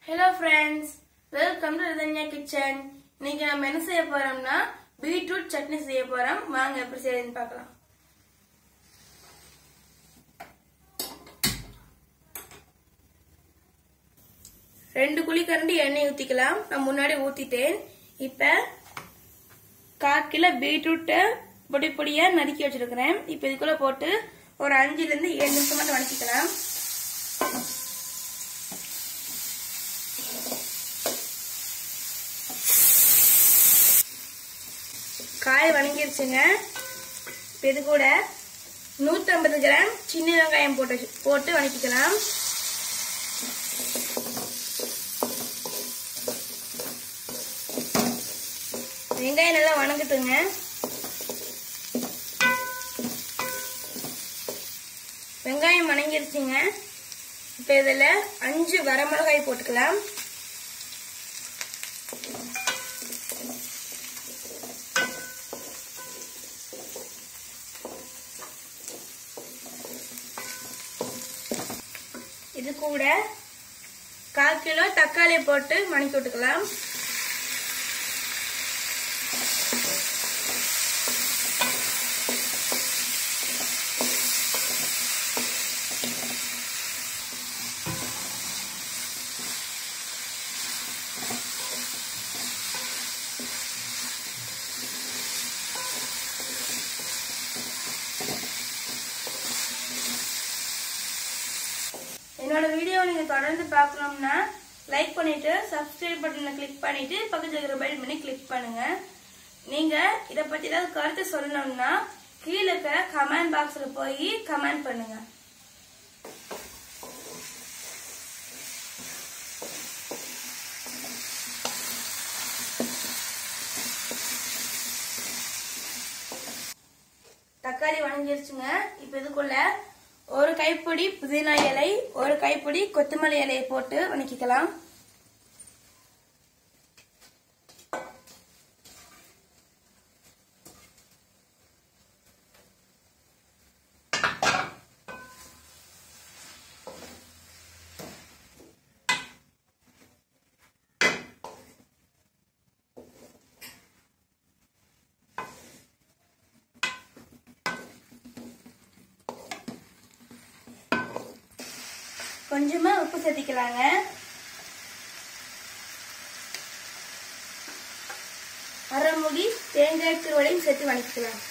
hello friends welcome to Rithanya kitchen இன்னைக்கு நம்ம என்ன செய்ய போறோம்னா பீட்ரூட் சட்னி செய்ய போறோம் வாங்க எப்படி செய்யறதுன்னு பார்க்கலாம் ரெண்டு குழிக்கரண்டி எண்ணெய் ஊத்திக்கலாம் நான் முன்னாடி ஊத்திட்டேன் இப்ப கால் கிலோ பீட்ரூட்டை பொடி பொடியா நறுக்கி வச்சிருக்கிறேன் இப்ப இதுக்குள்ள போட்டு ஒரு அஞ்சுல இருந்து ஏழு நிமிஷம் மட்டும் வணக்கிக்கலாம் காய் வணங்கிருச்சுங்க இப்ப இது கூட நூற்றம்பது கிராம் சின்ன வெங்காயம் போட்டு போட்டு வணக்கிக்கலாம் வெங்காயம் நல்லா வணங்கட்டுங்க வெங்காயம் வணங்கிருச்சுங்க இப்ப இதுல அஞ்சு வரமிளகாய் போட்டுக்கலாம் இது கூட கால் கிலோ தக்காளி போட்டு வணக்கி விட்டுக்கலாம் என்னோட வீடியோ நீங்க தொடர்ந்து பார்க்கணும்னா லைக் பண்ணிட்டு சப்ஸ்கிரைப் பட்டனை கிளிக் பண்ணிட்டு பக்கத்துல இருக்கிற பெல் பண்ணி கிளிக் பண்ணுங்க நீங்க இத பத்தி ஏதாவது கருத்து சொல்லணும்னா கீழே இருக்கிற கமெண்ட் பாக்ஸ்ல போய் கமெண்ட் பண்ணுங்க தக்காளி வணங்கிருச்சுங்க இப்ப இதுக்குள்ள ஒரு கைப்பிடி புதினா இலை ஒரு கைப்பிடி கொத்தமல்லி இலையை போட்டு வணக்கிக்கலாம் கொஞ்சமா உப்பு சேர்த்திக்கலாங்க அரை முடி தேங்காய் திருவடையும் சேர்த்து வணக்கிக்கலாம்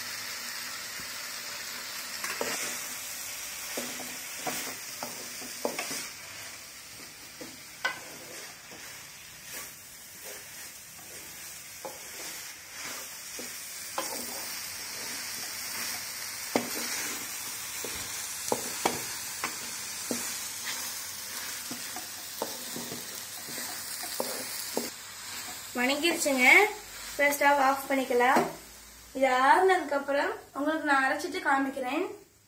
வணங்கிருச்சுங்க இப்போ ஸ்டவ் ஆஃப் பண்ணிக்கலாம் இது ஆறுனதுக்கு அப்புறம் உங்களுக்கு நான் அரைச்சிட்டு காமிக்கிறேன்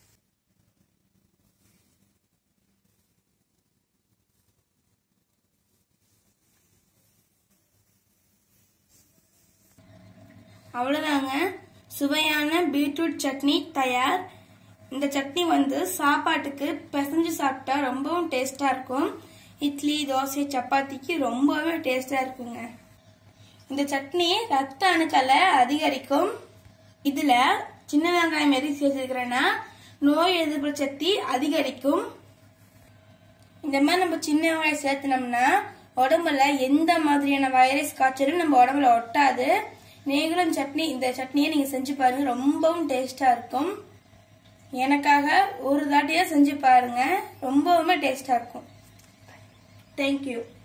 அவ்வளவுதாங்க சுவையான பீட்ரூட் சட்னி தயார் இந்த சட்னி வந்து சாப்பாட்டுக்கு பிசைஞ்சு சாப்பிட்டா ரொம்பவும் டேஸ்டா இருக்கும் இட்லி தோசை சப்பாத்திக்கு ரொம்பவே டேஸ்டா இருக்குங்க இந்த சட்னி ரத்த அணுக்களை அதிகரிக்கும் இதுல சின்ன வெங்காயம் எது சேர்த்துக்கிறேன்னா நோய் எதிர்ப்பு சக்தி அதிகரிக்கும் இந்த மாதிரி நம்ம சின்ன வெங்காயம் சேர்த்துனோம்னா உடம்புல எந்த மாதிரியான வைரஸ் காய்ச்சலும் நம்ம உடம்புல ஒட்டாது நீங்களும் சட்னி இந்த சட்னியை நீங்க செஞ்சு பாருங்க ரொம்பவும் டேஸ்டா இருக்கும் எனக்காக ஒரு தாட்டியா செஞ்சு பாருங்க ரொம்பவுமே டேஸ்டா இருக்கும் தேங்க்யூ